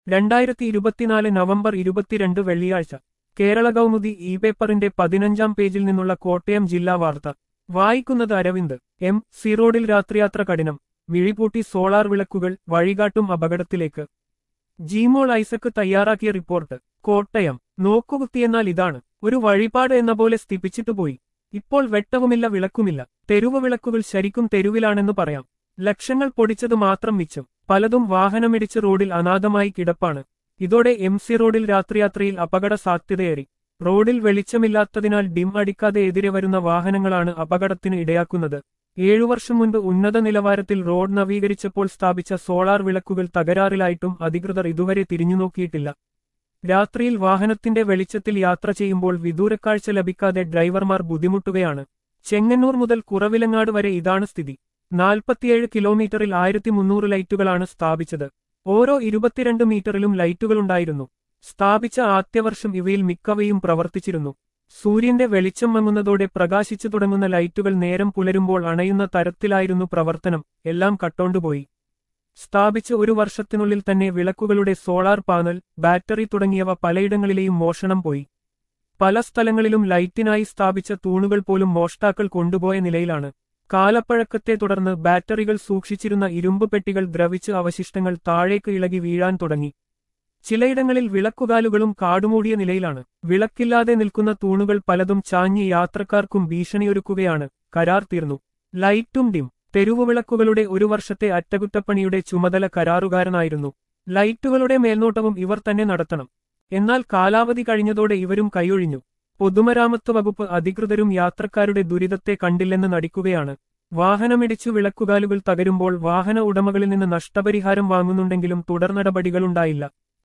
രണ്ടായിരത്തി ഇരുപത്തിനാല് നവംബർ ഇരുപത്തിരണ്ട് വെള്ളിയാഴ്ച കേരള കൗമുദി ഇ പേപ്പറിന്റെ പതിനഞ്ചാം പേജിൽ നിന്നുള്ള കോട്ടയം ജില്ലാ വാർത്ത വായിക്കുന്നത് അരവിന്ദ് എം സി റോഡിൽ രാത്രിയാത്ര കഠിനം വിഴിപൂട്ടി സോളാർ വിളക്കുകൾ വഴികാട്ടും അപകടത്തിലേക്ക് ജീമോൾ ഐസക്ക് തയ്യാറാക്കിയ റിപ്പോർട്ട് കോട്ടയം നോക്കുകുത്തിയെന്നാൽ ഇതാണ് ഒരു വഴിപാട് എന്ന പോലെ സ്ഥിപ്പിച്ചിട്ടു പോയി ഇപ്പോൾ വെട്ടവുമില്ല വിളക്കുമില്ല തെരുവ് വിളക്കുകൾ ശരിക്കും തെരുവിലാണെന്ന് പറയാം ലക്ഷങ്ങൾ പൊടിച്ചത് മാത്രം മിച്ചം പലതും വാഹനമിടിച്ച് റോഡിൽ അനാഥമായി കിടപ്പാണ് ഇതോടെ എം സി റോഡിൽ രാത്രിയാത്രയിൽ അപകട സാധ്യതയേറി റോഡിൽ വെളിച്ചമില്ലാത്തതിനാൽ ഡിം അടിക്കാതെ എതിരെ വരുന്ന വാഹനങ്ങളാണ് അപകടത്തിന് ഇടയാക്കുന്നത് ഏഴു വർഷം മുൻപ് ഉന്നത നിലവാരത്തിൽ റോഡ് നവീകരിച്ചപ്പോൾ സ്ഥാപിച്ച സോളാർ വിളക്കുകൾ തകരാറിലായിട്ടും അധികൃതർ ഇതുവരെ തിരിഞ്ഞുനോക്കിയിട്ടില്ല രാത്രിയിൽ വാഹനത്തിന്റെ വെളിച്ചത്തിൽ യാത്ര ചെയ്യുമ്പോൾ വിദൂരക്കാഴ്ച ലഭിക്കാതെ ഡ്രൈവർമാർ ബുദ്ധിമുട്ടുകയാണ് ചെങ്ങന്നൂർ മുതൽ കുറവിലങ്ങാട് വരെ ഇതാണ് സ്ഥിതി നാൽപ്പത്തിയേഴ് കിലോമീറ്ററിൽ ആയിരത്തി മുന്നൂറ് ലൈറ്റുകളാണ് സ്ഥാപിച്ചത് ഓരോ ഇരുപത്തിരണ്ട് മീറ്ററിലും ലൈറ്റുകളുണ്ടായിരുന്നു സ്ഥാപിച്ച ആദ്യവർഷം ഇവയിൽ മിക്കവയും പ്രവർത്തിച്ചിരുന്നു സൂര്യന്റെ വെളിച്ചം മങ്ങുന്നതോടെ പ്രകാശിച്ചു തുടങ്ങുന്ന ലൈറ്റുകൾ നേരം പുലരുമ്പോൾ അണയുന്ന തരത്തിലായിരുന്നു പ്രവർത്തനം എല്ലാം കട്ടോണ്ടുപോയി സ്ഥാപിച്ച് ഒരു വർഷത്തിനുള്ളിൽ തന്നെ വിളക്കുകളുടെ സോളാർ പാനൽ ബാറ്ററി തുടങ്ങിയവ പലയിടങ്ങളിലെയും മോഷണം പോയി പല സ്ഥലങ്ങളിലും ലൈറ്റിനായി സ്ഥാപിച്ച തൂണുകൾ പോലും മോഷ്ടാക്കൾ കൊണ്ടുപോയ നിലയിലാണ് കാലപ്പഴക്കത്തെ തുടർന്ന് ബാറ്ററികൾ സൂക്ഷിച്ചിരുന്ന ഇരുമ്പ് പെട്ടികൾ ദ്രവിച്ച് അവശിഷ്ടങ്ങൾ താഴേക്ക് ഇളകി വീഴാൻ തുടങ്ങി ചിലയിടങ്ങളിൽ വിളക്കുകാലുകളും കാടുമൂടിയ നിലയിലാണ് വിളക്കില്ലാതെ നിൽക്കുന്ന തൂണുകൾ പലതും ചാഞ്ഞ് യാത്രക്കാർക്കും ഭീഷണിയൊരുക്കുകയാണ് കരാർ തീർന്നു ലൈറ്റും ഡിം തെരുവുവിളക്കുകളുടെ ഒരു വർഷത്തെ അറ്റകുറ്റപ്പണിയുടെ ചുമതല കരാറുകാരനായിരുന്നു ലൈറ്റുകളുടെ മേൽനോട്ടവും ഇവർ തന്നെ നടത്തണം എന്നാൽ കാലാവധി കഴിഞ്ഞതോടെ ഇവരും കൈയൊഴിഞ്ഞു പൊതുമരാമത്ത് വകുപ്പ് അധികൃതരും യാത്രക്കാരുടെ ദുരിതത്തെ കണ്ടില്ലെന്ന് നടിക്കുകയാണ് വാഹനമിടിച്ചു വിളക്കുകാലുകൾ തകരുമ്പോൾ വാഹന ഉടമകളിൽ നിന്ന് നഷ്ടപരിഹാരം വാങ്ങുന്നുണ്ടെങ്കിലും തുടർ നടപടികളുണ്ടായില്ല